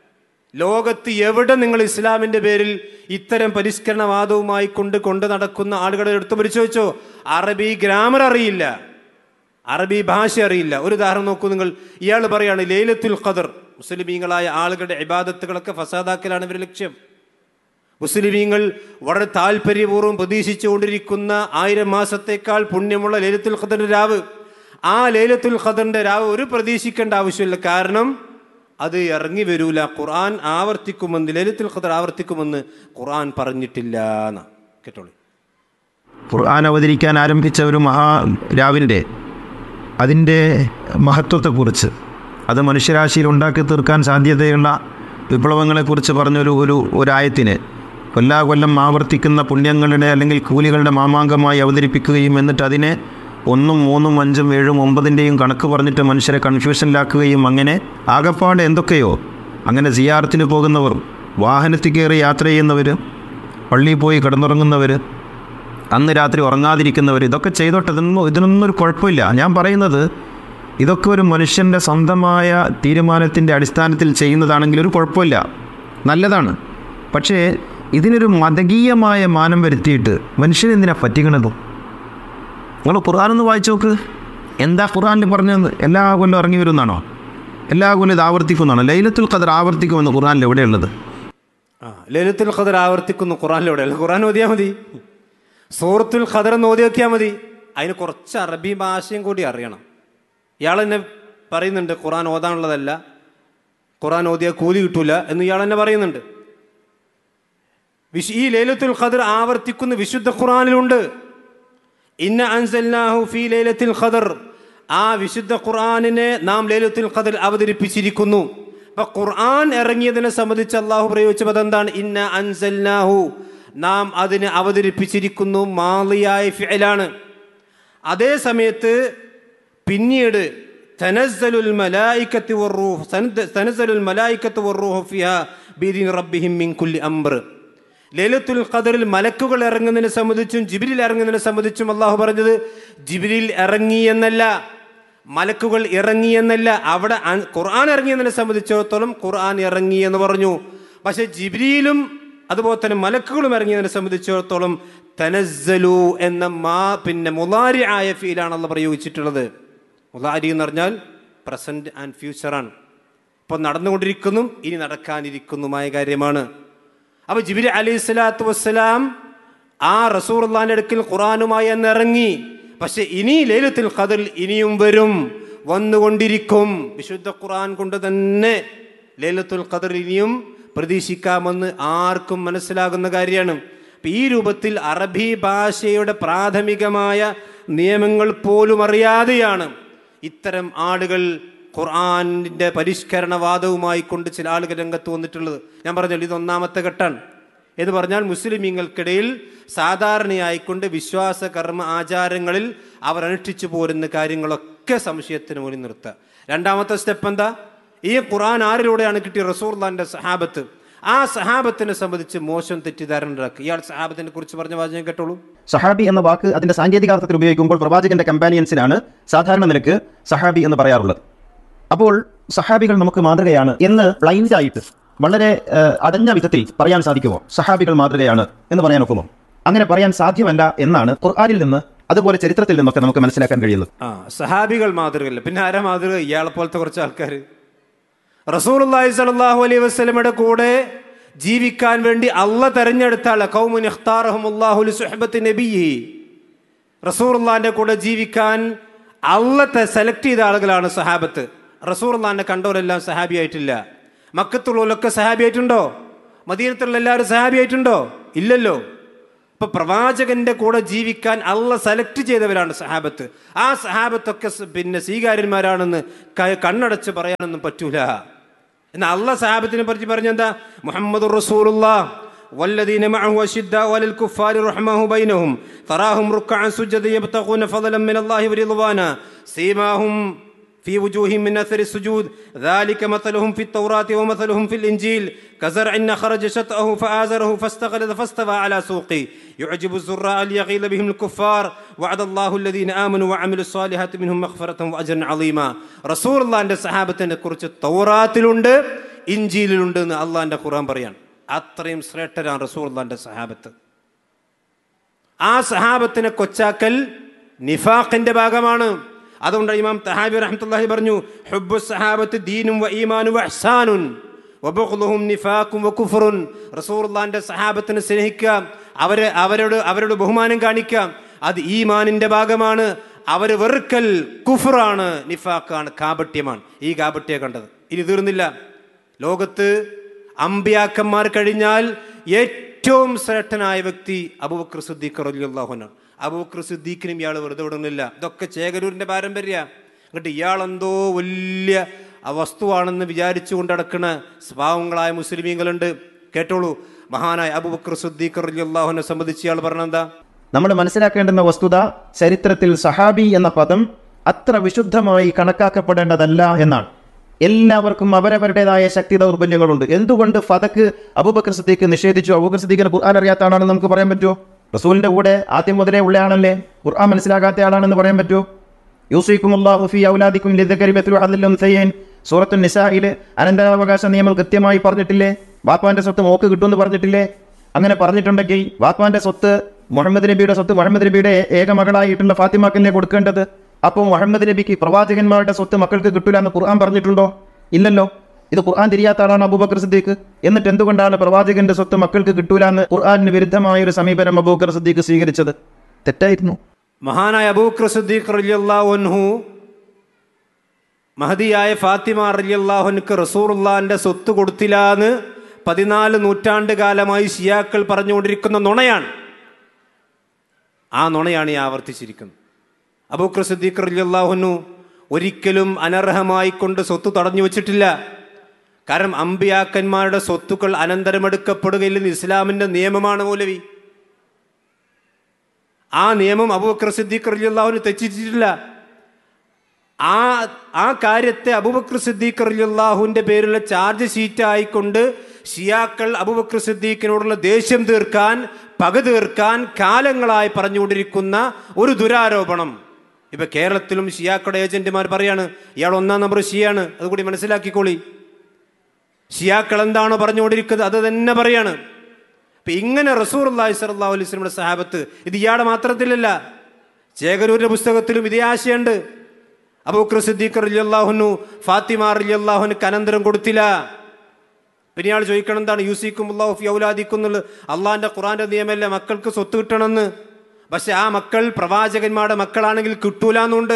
[SPEAKER 1] ലോകത്ത് എവിടെ നിങ്ങൾ ഇസ്ലാമിന്റെ പേരിൽ ഇത്തരം പരിഷ്കരണവാദവുമായി കൊണ്ട് കൊണ്ട് നടക്കുന്ന ആളുകളെ എടുത്തു പരിശോധിച്ചോ അറബി ഗ്രാമർ അറിയില്ല അറബി ഭാഷ അറിയില്ല ഒരു ഉദാഹരണം നോക്കൂ നിങ്ങൾ ഇയാൾ പറയാണ് ലേലത്തുൽ ഖദർ മുസ്ലിമീങ്ങളായ ആളുകളുടെ ഇബാദത്തുകളൊക്കെ ഫസാദാക്കലാണ് ഇവരുടെ ലക്ഷ്യം മുസ്ലിമീങ്ങൾ വളരെ താല്പര്യപൂർവ്വം പ്രതീക്ഷിച്ചുകൊണ്ടിരിക്കുന്ന ആയിരം മാസത്തേക്കാൾ പുണ്യമുള്ള ലേലത്തുൽ ഖദറിന്റെ രാവ് ആ ലേലത്തുൽ ഖദറിന്റെ രാവ് ഒരു പ്രതീക്ഷിക്കേണ്ട ആവശ്യമില്ല കാരണം അത് ഇറങ്ങി വരൂല ഖുർആൻ ആവർത്തിക്കുമെന്ന് ലേലത്തുൽ ഖദർ ആവർത്തിക്കുമെന്ന് ഖുർആൻ പറഞ്ഞിട്ടില്ല എന്നാ കേട്ടോളൂ
[SPEAKER 2] ഖുർആൻ അവതരിക്കാൻ ആരംഭിച്ച ഒരു മഹാ രാവിൻ്റെ അതിൻ്റെ മഹത്വത്തെക്കുറിച്ച് അത് മനുഷ്യരാശിയിൽ ഉണ്ടാക്കി തീർക്കാൻ സാധ്യതയുള്ള വിപ്ലവങ്ങളെക്കുറിച്ച് പറഞ്ഞൊരു ഒരു ഒരായത്തിന് കൊല്ലാകൊല്ലം ആവർത്തിക്കുന്ന പുണ്യങ്ങളുടെ അല്ലെങ്കിൽ കൂലികളുടെ മാമാങ്കമായി അവതരിപ്പിക്കുകയും എന്നിട്ട് അതിനെ ഒന്നും മൂന്നും അഞ്ചും ഏഴും ഒമ്പതിൻ്റെയും കണക്ക് പറഞ്ഞിട്ട് മനുഷ്യരെ കൺഫ്യൂഷനിലാക്കുകയും അങ്ങനെ ആകപ്പാട് എന്തൊക്കെയോ അങ്ങനെ സിയാറത്തിന് പോകുന്നവർ വാഹനത്തിൽ കയറി യാത്ര ചെയ്യുന്നവർ പള്ളിയിൽ പോയി കിടന്നുറങ്ങുന്നവർ അന്ന് രാത്രി ഉറങ്ങാതിരിക്കുന്നവർ ഇതൊക്കെ ചെയ്തോട്ടെ ഇതൊന്നും ഇതിനൊന്നും ഒരു കുഴപ്പമില്ല ഞാൻ പറയുന്നത് ഇതൊക്കെ ഒരു മനുഷ്യൻ്റെ സ്വന്തമായ തീരുമാനത്തിൻ്റെ അടിസ്ഥാനത്തിൽ ചെയ്യുന്നതാണെങ്കിൽ ഒരു കുഴപ്പമില്ല നല്ലതാണ് പക്ഷേ ഇതിനൊരു മതകീയമായ മാനം വരുത്തിയിട്ട് മനുഷ്യൻ എന്തിനാ പറ്റിക്കണതും നിങ്ങൾ ഖുർആാനൊന്ന് വായിച്ചു നോക്ക് എന്താ ഖുർആാനിൽ പറഞ്ഞത് എല്ലാ കൊല്ലം ഇറങ്ങി വരുമെന്നാണോ എല്ലാ കൊല്ലം ഇത് ആവർത്തിക്കുമെന്നാണോ ലൈലത്തുൽ ഖദർ ആവർത്തിക്കുമെന്ന് ഖുർആാനിൽ എവിടെയുള്ളത്
[SPEAKER 1] ആ ലേലത്തുൽ ഖദർ ആവർത്തിക്കുന്നു ഖുറാനിലൂടെയല്ല ഖുറാൻ ഓതിയാൽ മതി സൂറത്തുൽ ഖദർ എന്ന് ഓതി നോക്കിയാൽ മതി അതിന് കുറച്ച് അറബി ഭാഷയും കൂടി അറിയണം ഇയാൾ തന്നെ പറയുന്നുണ്ട് ഖുറാൻ ഓതാനുള്ളതല്ല ഖുറാൻ ഓതിയാൽ കൂലി കിട്ടൂല എന്ന് ഇയാൾ തന്നെ പറയുന്നുണ്ട് വിശ് ഈ ലേലത്തുൽ ഖദർ ആവർത്തിക്കുന്ന വിശുദ്ധ ഖുറാനിലുണ്ട് ഇന്ന അൻസൽനാഹു ഫീ ലൈലത്തുൽ ഖദർ ആ വിശുദ്ധ ഖുർആനിനെ നാം ലൈലത്തുൽ ഖദർ അവതരിപ്പിച്ചിരിക്കുന്നു അപ്പൊ ഖുർആൻ ഇറങ്ങിയതിനെ സംബന്ധിച്ച് അള്ളാഹു പ്രയോഗിച്ച പദം എന്താണ് ഇന്ന അൻസൽനാഹു നാം അതിനെ അവതരിപ്പിച്ചിരിക്കുന്നു മാളിയായ ഫിഅലാണ് അതേ സമയത്ത് പിന്നീട് തനസ്സലുൽ മലായിക്കത്ത് വറൂഹ് തനസ്സലുൽ മലായിക്കത്ത് വറൂഹ് ഫിഹാ ബിദിൻ റബ്ബിഹിം മിൻ കുല്ലി അംർ ലൈലത്തുൽ ഖദറിൽ മലക്കുകൾ ഇറങ്ങുന്നതിനെ സംബന്ധിച്ചും ജിബിരിൽ ഇറങ്ങുന്നതിനെ സംബന്ധിച്ചും അള്ളാഹു പറഞ്ഞത് ജിബിരിൽ ഇറങ്ങി എന്നല്ല മലക്കുകൾ ഇറങ്ങി എന്നല്ല അവിടെ അൻ- ഖുർആൻ ഇറങ്ങിയതിനെ സംബന്ധിച്ചിടത്തോളം ഖുർആൻ ഇറങ്ങി എന്ന് പറഞ്ഞു പക്ഷെ ജിബ്രിയിലും അതുപോലെ തന്നെ മലക്കുകളും ഇറങ്ങിയതിനെ സംബന്ധിച്ചിടത്തോളം തനസ്സലു എന്ന മാ പിന്നെ മുലാരി ആയ ഫീലാണ് അള്ള പ്രയോഗിച്ചിട്ടുള്ളത് മുലാരി എന്ന് പറഞ്ഞാൽ പ്രസന്റ് ആൻഡ് ഫ്യൂച്ചറാണ് ഇപ്പൊ നടന്നുകൊണ്ടിരിക്കുന്നു ഇനി നടക്കാനിരിക്കുന്നുമായ കാര്യമാണ് അപ്പൊ ജിബിരി അലൈഹി സ്വലാത്തു വസ്സലാം ആ റസൂർന്റെ അടുക്കൽ ഖുറാനുമായി അന്ന് ഇറങ്ങി പക്ഷെ ഇനി ലേലത്തിൽ ഖദറിൽ ഇനിയും വരും വന്നുകൊണ്ടിരിക്കും വിശുദ്ധ ഖുറാൻ കൊണ്ട് തന്നെ ലേലത്തുൽ ഖദർ ഇനിയും പ്രതീക്ഷിക്കാമെന്ന് ആർക്കും മനസ്സിലാകുന്ന കാര്യമാണ് അപ്പൊ ഈ രൂപത്തിൽ അറബി ഭാഷയുടെ പ്രാഥമികമായ നിയമങ്ങൾ പോലും അറിയാതെയാണ് ഇത്തരം ആളുകൾ ഖുർആാനിൻ്റെ പരിഷ്കരണവാദവുമായി കൊണ്ട് ചില ആളുകൾ രംഗത്ത് വന്നിട്ടുള്ളത് ഞാൻ പറഞ്ഞല്ലോ ഇത് ഒന്നാമത്തെ ഘട്ടമാണ് എന്ന് പറഞ്ഞാൽ മുസ്ലിമീങ്ങൾക്കിടയിൽ സാധാരണയായിക്കൊണ്ട് വിശ്വാസ കർമ്മ ആചാരങ്ങളിൽ അവർ അനുഷ്ഠിച്ചു പോരുന്ന കാര്യങ്ങളൊക്കെ സംശയത്തിന് മുന്നിൽ നിർത്തുക രണ്ടാമത്തെ സ്റ്റെപ്പ് എന്താ ഈ ഖുർആൻ ആരിലൂടെയാണ് കിട്ടിയ റസൂർലാന്റെ സഹാബത്ത് ആ സഹാബത്തിനെ സംബന്ധിച്ച് മോശം തെറ്റിദ്ധാരണ ഉണ്ടാക്കുക ഇയാൾ സഹാബത്തിനെ കുറിച്ച് പറഞ്ഞ വാചകം കേട്ടോളൂ
[SPEAKER 3] സഹാബി എന്ന വാക്ക് അതിന്റെ സാങ്കേതികാർത്ഥത്തിൽ ഉപയോഗിക്കുമ്പോൾ പ്രവാചകന്റെ കമ്പാനിയൻസിനാണ് സാധാരണ നിലക്ക് സഹാബി എന്ന് പറയാറുള്ളത് അപ്പോൾ സഹാബികൾ നമുക്ക് മാതൃകയാണ് എന്ന് ബ്ലൈൻഡ് ആയിട്ട് വളരെ ഏഹ്, അടഞ്ഞ വിധത്തിൽ പറയാൻ സാധിക്കുമോ സഹാബികൾ മാതൃകയാണ് എന്ന് പറയാൻ ഒക്കുമോ അങ്ങനെ പറയാൻ സാധ്യമല്ല എന്നാണ് ഖുർആനിൽ നിന്ന് അതുപോലെ ചരിത്രത്തിൽ നിന്നൊക്കെ നമുക്ക് മനസ്സിലാക്കാൻ കഴിയുന്നത്
[SPEAKER 1] ആ സഹാബികൾ മാതൃകയല്ല പിന്നെ ആരാ മാതൃക ഇയാളെ പോലത്തെ കുറച്ച് ആൾക്കാർ റസൂലുള്ളാഹി സ്വല്ലല്ലാഹു അലൈഹി വസല്ലമയുടെ കൂടെ ജീവിക്കാൻ വേണ്ടി അള്ള തെരഞ്ഞെടുത്ത ആളെ കൗമുൻ ഇഖ്താറഹുമുല്ലാഹു ലിസുഹ്ബത്തി നബിയി റസൂറുള്ളാന്റെ കൂടെ ജീവിക്കാൻ അള്ളത്തെ സെലക്ട് ചെയ്ത ആളുകളാണ് സഹാബത്ത് റസൂറുള്ളാന്റെ കണ്ടവരെല്ലാം സഹാബി ആയിട്ടില്ല മക്കത്തുള്ളവരൊക്കെ സഹാബി ആയിട്ടുണ്ടോ മദീനത്തുള്ള എല്ലാവരും സഹാബി ആയിട്ടുണ്ടോ ഇല്ലല്ലോ അപ്പൊ പ്രവാചകന്റെ കൂടെ ജീവിക്കാൻ അള്ള സെലക്ട് ചെയ്തവരാണ് സഹാബത്ത് ആ സഹാബത്തൊക്കെ സ് പിന്നെ സ്വീകാര്യന്മാരാണെന്ന് ക- കണ്ണടച്ച് പറയാനൊന്നും പറ്റൂല എന്നാൽ അള്ള സഹാബത്തിനെ പറ്റി പറഞ്ഞെന്താ മുഹമ്മദ് റസൂലുള്ള والذين معه أشداء على الكفار رحمه بينهم تراهم ركعا سجدا يبتغون فضلا من الله ورضوانا سيماهم في وجوههم من اثر السجود ذلك مثلهم في التوراه ومثلهم في الانجيل كزرع خرج شطاه فازره فاستغلظ فاستوى على سوقه يعجب الزراء ليغيظ بهم الكفار وعد الله الذين امنوا وعملوا الصالحات منهم مغفره واجرا عظيما رسول الله عند സഹാബത്തിനെ കുറിച്ച് തൗറാത്തിലുണ്ട് ഇഞ്ചിയിലുണ്ട് എന്ന് അള്ളാഹിന്റെ ഖുർആൻ പറയാണ് അത്രയും ശ്രേഷ്ഠരാണ് റസൂൽ അള്ളാഹിന്റെ സഹാബത്ത് ആ സഹാബത്തിനെ കൊച്ചാക്കൽ നിഫാഖിന്റെ ഭാഗമാണ് അതുകൊണ്ട് ഇമാം തഹാബി റഹ്മത്തുള്ളാഹി പറഞ്ഞു ഹുബ്ബു സഹാബത്ത് ദീനും വ ഈമാനും വ ഇഹ്സാനുൻ വബുഖ്ലുഹും നിഫാഖും വ കുഫ്റുൻ റസൂലുള്ളാഹിന്റെ സഹാബത്തിനെ സ്നേഹിക്കുക അവരെ അവരോട് അവരോട് ബഹുമാനം കാണിക്കുക അത് ഈമാനിന്റെ ഭാഗമാണ് അവർ വെറുക്കൽ കുഫറാണ് നിഫാഖാണ് കാപട്യമാണ് ഈ കാപട്യ കണ്ടത് ഇനി തീർന്നില്ല ലോകത്ത് അമ്പിയാക്കന്മാർ കഴിഞ്ഞാൽ ഏറ്റവും ശ്രേഷ്ഠനായ വ്യക്തി അബൂബക്കർ സിദ്ദീഖ് റലിയുള്ളാഹുനാണ് അബൂബക്കർ സിദ്ദീഖിനും ഇയാൾ വെറുതെ വിടുന്നില്ല ഇതൊക്കെ ചേകരൂരിന്റെ പാരമ്പര്യ എന്നിട്ട് ഇയാളെന്തോ വലിയ ആ വസ്തുവാണെന്ന് വിചാരിച്ചു കൊണ്ട് നടക്കുന്ന സ്വഭാവങ്ങളായ മുസ്ലിമീങ്ങളുണ്ട് കേട്ടോളൂ മഹാനായ അബൂബക്കർ സിദ്ദീഖ് റലിയുള്ളാഹുനെ സംബന്ധിച്ച് ഇയാൾ പറഞ്ഞെന്താ
[SPEAKER 3] നമ്മൾ മനസ്സിലാക്കേണ്ടുന്ന വസ്തുത ചരിത്രത്തിൽ സഹാബി എന്ന പദം അത്ര വിശുദ്ധമായി കണക്കാക്കപ്പെടേണ്ടതല്ല എന്നാണ് എല്ലാവർക്കും അവരവരുടേതായ ശക്തി ദൗർബല്യങ്ങളുണ്ട് എന്തുകൊണ്ട് ഫതക്ക് അബൂബക്കർ സിദ്ദീഖ് നിഷേധിച്ചു അബൂബക്കർ സിദ്ദീഖിന് ഖുർആൻ അറിയാത്ത ആളാണെന്ന് നമുക്ക് പറയാൻ പറ്റുമോ റസൂലിന്റെ കൂടെ ആദ്യം മുതലേ ഉള്ള ആളല്ലേ ഖുർആൻ മനസ്സിലാകാത്ത ആളാണെന്ന് പറയാൻ പറ്റുമോ യൂസിക്കുമുല്ലാഹു ഫി ഔലാദിക്കും ലിദ്ദക്കരി മിത്ലു ഹദ്ദിൽ ഉൻസയൈൻ സൂറത്തു നിസായിൽ അനന്തരാവകാശ നിയമം കൃത്യമായി പറഞ്ഞിട്ടില്ലേ ബാപ്പാന്റെ സ്വത്ത് മോക്ക് കിട്ടുമെന്ന് പറഞ്ഞിട്ടില്ലേ അങ്ങനെ പറഞ്ഞിട്ടുണ്ടെങ്കിൽ ബാപ്പാന്റെ സ്വത്ത് മുഹമ്മദ് നബിയുടെ സ്വത്ത് മുഹമ്മദ് നബിയുടെ ഏക മകളായിട്ടുള്ള ഫാത്തിമാക്കല്ലേ കൊടുക്കേണ്ടത് അപ്പോൾ മുഹമ്മദ് നബിക്ക് പ്രവാചകന്മാരുടെ സ്വത്ത് മക്കൾക്ക് കിട്ടൂല എന്ന് ഖുർആൻ പറഞ്ഞിട്ടുണ്ടോ ഇല്ലല്ലോ ഇത് ഖുർആൻ തിരിയാത്ത ആളാണ് അബൂബക്കർ സിദ്ദീഖ് എന്നിട്ട് എന്തുകൊണ്ടാണ് പ്രവാചകന്റെ സ്വത്ത് മക്കൾക്ക് കിട്ടൂല എന്ന് ഖുർആാനിന് വിരുദ്ധമായ ഒരു സമീപനം അബൂബക്കർ സിദ്ദീഖ് സ്വീകരിച്ചത് തെറ്റായിരുന്നു
[SPEAKER 1] മഹാനായ അബൂബക്കർ സിദ്ദീഖ് റലിയല്ലാഹുൻഹു മഹദിയായ ഫാത്തിമ റലിയല്ലാഹുൻക്ക് റസൂറുല്ലാന്റെ സ്വത്ത് കൊടുത്തില്ല എന്ന് പതിനാല് നൂറ്റാണ്ട് കാലമായി ഷിയാക്കൾ പറഞ്ഞുകൊണ്ടിരിക്കുന്ന നുണയാണ് ആ നുണയാണ് ഈ ആവർത്തിച്ചിരിക്കുന്നത് അബൂബക്കർ സിദ്ദീഖ് റലിയല്ലാഹുനു ഒരിക്കലും അനർഹമായി കൊണ്ട് സ്വത്ത് തടഞ്ഞു വെച്ചിട്ടില്ല കാരണം അമ്പിയാക്കന്മാരുടെ സ്വത്തുക്കൾ അനന്തരമെടുക്കപ്പെടുകയില്ലെന്ന് ഇസ്ലാമിന്റെ നിയമമാണ് മൗലവി ആ നിയമം അബൂബക്കർ സിദ്ദീഖ് റലിയല്ലാഹുവിന് തെറ്റിച്ചിട്ടില്ല ആ ആ കാര്യത്തെ അബൂബക്കർ സിദ്ദീഖ് റലിയല്ലാഹുവിന്റെ പേരിലുള്ള ചാർജ് ഷീറ്റ് ആയിക്കൊണ്ട് ഷിയാക്കൾ അബൂബക്കർ സിദ്ദീഖിനോടുള്ള ദേഷ്യം തീർക്കാൻ പക തീർക്കാൻ കാലങ്ങളായി പറഞ്ഞുകൊണ്ടിരിക്കുന്ന ഒരു ദുരാരോപണം ഇപ്പൊ കേരളത്തിലും ഷിയാക്കളുടെ ഏജന്റുമാർ പറയാണ് ഇയാൾ ഒന്നാം നമ്പർ ഷിയാണ് അതുകൂടി മനസ്സിലാക്കിക്കോളി ഷിയാക്കൾ എന്താണോ പറഞ്ഞുകൊണ്ടിരിക്കുന്നത് അത് തന്നെ പറയാണ് അപ്പൊ ഇങ്ങനെ റസൂർ അള്ളാഹി സല്ലാ അലൈഹി സ്വലമിയുടെ സഹാബത്ത് ഇത് ഇയാളുടെ മാത്രത്തിലല്ല ചേകരൂരിന്റെ പുസ്തകത്തിലും ഇതേ ആശയുണ്ട് അബൂക്കർ സിദ്ദീഖ് റലിയല്ലാഹുനു ഫാത്തിമ റലിയല്ലാഹുനക്ക് അനന്തരം കൊടുത്തില്ല പിന്നെ ഇയാൾ ചോദിക്കണം എന്താണ് യൂസിക്കും അള്ളാഹു ഫി ഔലാദിക്കും എന്നുള്ളത് അള്ളാഹിന്റെ ഖുറാന്റെ നിയമമല്ല മക്കൾക്ക് സ്വത്ത് കിട്ടണമെന്ന് പക്ഷെ ആ മക്കൾ പ്രവാചകന്മാരുടെ മക്കളാണെങ്കിൽ കിട്ടൂല എന്നുണ്ട്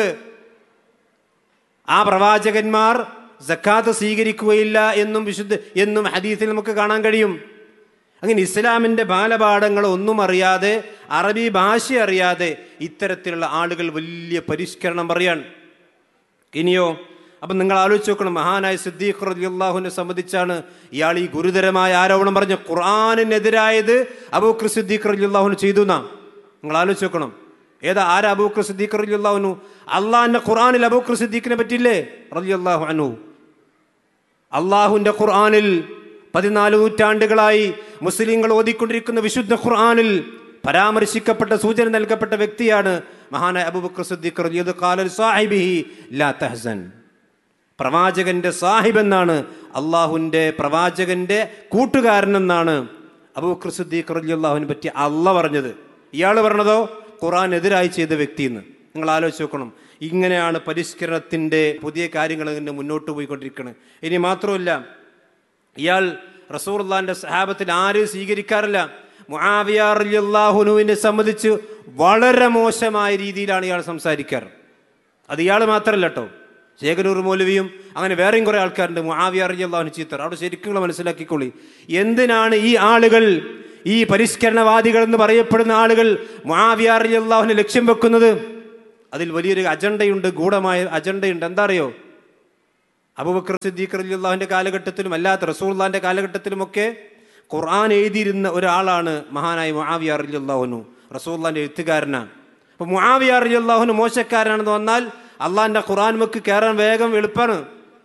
[SPEAKER 1] ആ പ്രവാചകന്മാർ സക്കാത്ത് സ്വീകരിക്കുകയില്ല എന്നും വിശുദ്ധ എന്നും ഹദീസിൽ നമുക്ക് കാണാൻ കഴിയും അങ്ങനെ ഇസ്ലാമിന്റെ ബാലപാഠങ്ങൾ ഒന്നും അറിയാതെ അറബി ഭാഷ അറിയാതെ ഇത്തരത്തിലുള്ള ആളുകൾ വലിയ പരിഷ്കരണം പറയാൻ ഇനിയോ അപ്പം നിങ്ങൾ ആലോചിച്ച് നോക്കണം മഹാനായ സിദ്ദീഖ് റളിയല്ലാഹുവിനെ സംബന്ധിച്ചാണ് ഇയാൾ ഈ ഗുരുതരമായ ആരോപണം പറഞ്ഞ ഖുർആാനിനെതിരായത് അബൂഖർ സിദ്ദീഖ് റളിയല്ലാഹുവിന് ചെയ്തു എന്നാ നിങ്ങൾ ആലോചിച്ച് നോക്കണം ഏതാ ആരാ അബൂഖർ സിദ്ദീഖ് റളിയല്ലാഹുനു അള്ളാഹിന്റെ ഖുർആാനിൽ അബൂഖർ സിദ്ദീഖിനെ പറ്റിയില്ലേ റളിയല്ലാഹു അൻഹു അള്ളാഹുവിന്റെ ഖുർആാനിൽ പതിനാല് നൂറ്റാണ്ടുകളായി മുസ്ലിങ്ങൾ ഓതിക്കൊണ്ടിരിക്കുന്ന വിശുദ്ധ ഖുർആാനിൽ പരാമർശിക്കപ്പെട്ട സൂചന നൽകപ്പെട്ട വ്യക്തിയാണ് മഹാനായ അബൂബക്കർ സിദ്ദീഖ് റളിയല്ലാഹു ഖാല സാഹിബിഹി ലാ തഹ്സൻ പ്രവാചകന്റെ സാഹിബ് എന്നാണ് അള്ളാഹുവിന്റെ പ്രവാചകന്റെ കൂട്ടുകാരൻ എന്നാണ് അബൂബക്കർ സിദ്ദീഖ് റളിയല്ലാഹുവിനെ പറ്റി അല്ല പറഞ്ഞത് ഇയാൾ പറഞ്ഞതോ ഖുർആൻ എതിരായി ചെയ്ത വ്യക്തി എന്ന് നിങ്ങൾ ആലോചിച്ച് നോക്കണം ഇങ്ങനെയാണ് പരിഷ്കരണത്തിന്റെ പുതിയ കാര്യങ്ങൾ ഇങ്ങനെ മുന്നോട്ട് പോയിക്കൊണ്ടിരിക്കുന്നത് ഇനി മാത്രമല്ല ഇയാൾ റസൂർല്ലാന്റെ സഹാബത്തിൽ ആരും സ്വീകരിക്കാറില്ല മുആവിയാഹുനുവിനെ സംബന്ധിച്ച് വളരെ മോശമായ രീതിയിലാണ് ഇയാൾ സംസാരിക്കാറ് അത് ഇയാൾ മാത്രമല്ല കേട്ടോ ശേഖരൂർ മൗലവിയും അങ്ങനെ വേറെയും കുറേ ആൾക്കാരുണ്ട് മുആവിയ അള്ളാഹുന് ചീത്തർ അവിടെ ശരിക്കും നിങ്ങൾ മനസ്സിലാക്കിക്കൊള്ളി എന്തിനാണ് ഈ ആളുകൾ ഈ പരിഷ്കരണവാദികൾ എന്ന് പറയപ്പെടുന്ന ആളുകൾ മുആവിയ റളിയല്ലാഹുവിനെ ലക്ഷ്യം വെക്കുന്നത് അതിൽ വലിയൊരു അജണ്ടയുണ്ട് ഗൂഢമായ അജണ്ടയുണ്ട് എന്താ അറിയോ അബൂബക്കർ സിദ്ദീഖ് റളിയല്ലാഹുവിന്റെ കാലഘട്ടത്തിലും അല്ലാത്ത റസൂലുള്ളാഹിന്റെ കാലഘട്ടത്തിലുമൊക്കെ ഖുർആൻ എഴുതിയിരുന്ന ഒരാളാണ് മഹാനായ മുആവിയ റളിയല്ലാഹുനു റസൂലുള്ളാഹിന്റെ എഴുത്തുകാരനാണ് അപ്പോൾ മുആവിയ റളിയല്ലാഹുനു മോശക്കാരനാണെന്ന് വന്നാൽ അള്ളാഹിന്റെ ഖുർആൻ മക്ക് കയറാൻ വേഗം എളുപ്പമാണ്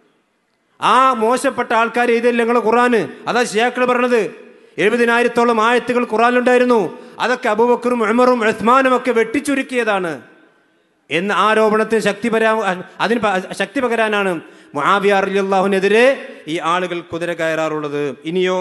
[SPEAKER 1] ആ മോശപ്പെട്ട ആൾക്കാർ എഴുതില്ല ഞങ്ങൾ ഖുറാന് അതാ ഷിയാക്കൾ പറഞ്ഞത് എഴുപതിനായിരത്തോളം ആയത്തുകൾ ഖുറാനിലുണ്ടായിരുന്നു അതൊക്കെ അബൂബക്കറും ഉമറും ഉസ്മാനും ഒക്കെ വെട്ടിച്ചുരുക്കിയതാണ് എന്ന ആരോപണത്തിന് ശക്തി പരാ അതിന് പ- ശക്തി പകരാനാണ് മുആവിയാറിയാഹുവിനെതിരെ ഈ ആളുകൾ കുതിര കയറാറുള്ളത് ഇനിയോ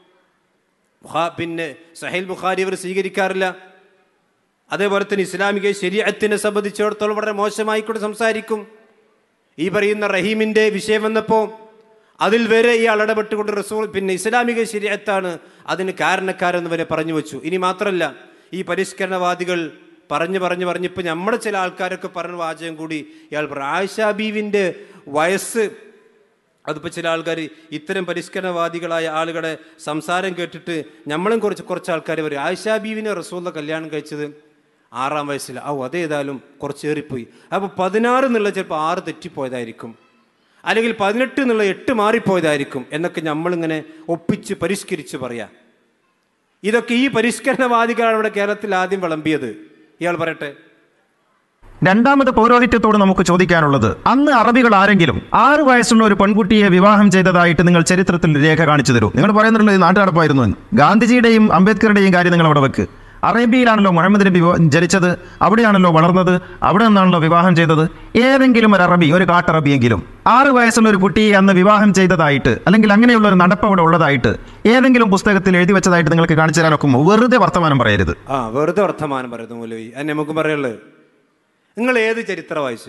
[SPEAKER 1] ബുഖാ- പിന്നെ സഹൈൽ ബുഖാരി അവർ സ്വീകരിക്കാറില്ല അതേപോലെ തന്നെ ഇസ്ലാമിക ശരീരത്തിനെ സംബന്ധിച്ചിടത്തോളം വളരെ മോശമായിക്കൊണ്ട് സംസാരിക്കും ഈ പറയുന്ന റഹീമിന്റെ വിഷയം വന്നപ്പോൾ അതിൽ വരെ ഇയാൾ ഇടപെട്ടുകൊണ്ട് റസൂൾ പിന്നെ ഇസ്ലാമിക ശരീരത്താണ് അതിന് കാരണക്കാരെന്ന് വരെ പറഞ്ഞു വെച്ചു ഇനി മാത്രമല്ല ഈ പരിഷ്കരണവാദികൾ പറഞ്ഞു പറഞ്ഞു പറഞ്ഞിപ്പോൾ നമ്മുടെ ചില ആൾക്കാരൊക്കെ പറഞ്ഞ വാചകം കൂടി ഇയാൾ പറഞ്ഞു ആയിഷാ ബീവിൻ്റെ വയസ്സ് അതിപ്പോൾ ചില ആൾക്കാർ ഇത്തരം പരിഷ്കരണവാദികളായ ആളുകളുടെ സംസാരം കേട്ടിട്ട് നമ്മളും കുറച്ച് കുറച്ച് ആൾക്കാർ പറയും ആയിഷാ ബീവിനെ റസൂള്ള കല്യാണം കഴിച്ചത് ആറാം വയസ്സിൽ ഓ അതേതായാലും കുറച്ച് ഏറിപ്പോയി അപ്പോൾ പതിനാറ് എന്നുള്ള ചിലപ്പോൾ ആറ് തെറ്റിപ്പോയതായിരിക്കും അല്ലെങ്കിൽ പതിനെട്ട് എന്നുള്ള എട്ട് മാറിപ്പോയതായിരിക്കും എന്നൊക്കെ നമ്മളിങ്ങനെ ഒപ്പിച്ച് പരിഷ്കരിച്ച് പറയാം ഇതൊക്കെ ഈ പരിഷ്കരണവാദികളാണ് ഇവിടെ കേരളത്തിൽ ആദ്യം വിളമ്പിയത് ഇയാൾ പറയട്ടെ
[SPEAKER 2] രണ്ടാമത് പൗരോഹിത്യത്തോട് നമുക്ക് ചോദിക്കാനുള്ളത് അന്ന് അറബികൾ ആരെങ്കിലും ആറ് വയസ്സുള്ള ഒരു പെൺകുട്ടിയെ വിവാഹം ചെയ്തതായിട്ട് നിങ്ങൾ ചരിത്രത്തിൽ രേഖ കാണിച്ചു തരൂ നിങ്ങൾ പറയുന്നുള്ളത് നാട്ടുനടപ്പായിരുന്നു എന്ന്. ഗാന്ധിജിയുടെയും അംബേദ്കറുടെയും കാര്യം നിങ്ങൾ അവിടെ വെക്ക് അറേബ്യയിലാണല്ലോ മുഹമ്മദ് നബി വിവാ- ജനിച്ചത് അവിടെയാണല്ലോ വളർന്നത് അവിടെ നിന്നാണല്ലോ വിവാഹം ചെയ്തത് ഏതെങ്കിലും ഒരു അറബി ഒരു കാട്ടറബിയെങ്കിലും ആറ് വയസ്സുള്ള ഒരു കുട്ടിയെ അന്ന് വിവാഹം ചെയ്തതായിട്ട് അല്ലെങ്കിൽ അങ്ങനെയുള്ള ഒരു നടപ്പ് അവിടെ ഉള്ളതായിട്ട് ഏതെങ്കിലും പുസ്തകത്തിൽ എഴുതി വെച്ചതായിട്ട് നിങ്ങൾക്ക് കാണിച്ചു തരാനൊക്കെ വെറുതെ വർത്തമാനം പറയരുത്
[SPEAKER 1] ആ വെറുതെ വർത്തമാനം പറയുന്നു മൗലവി അത് നമുക്ക് പറയുള്ളത് നിങ്ങൾ ഏത് ചരിത്രം വായിച്ച്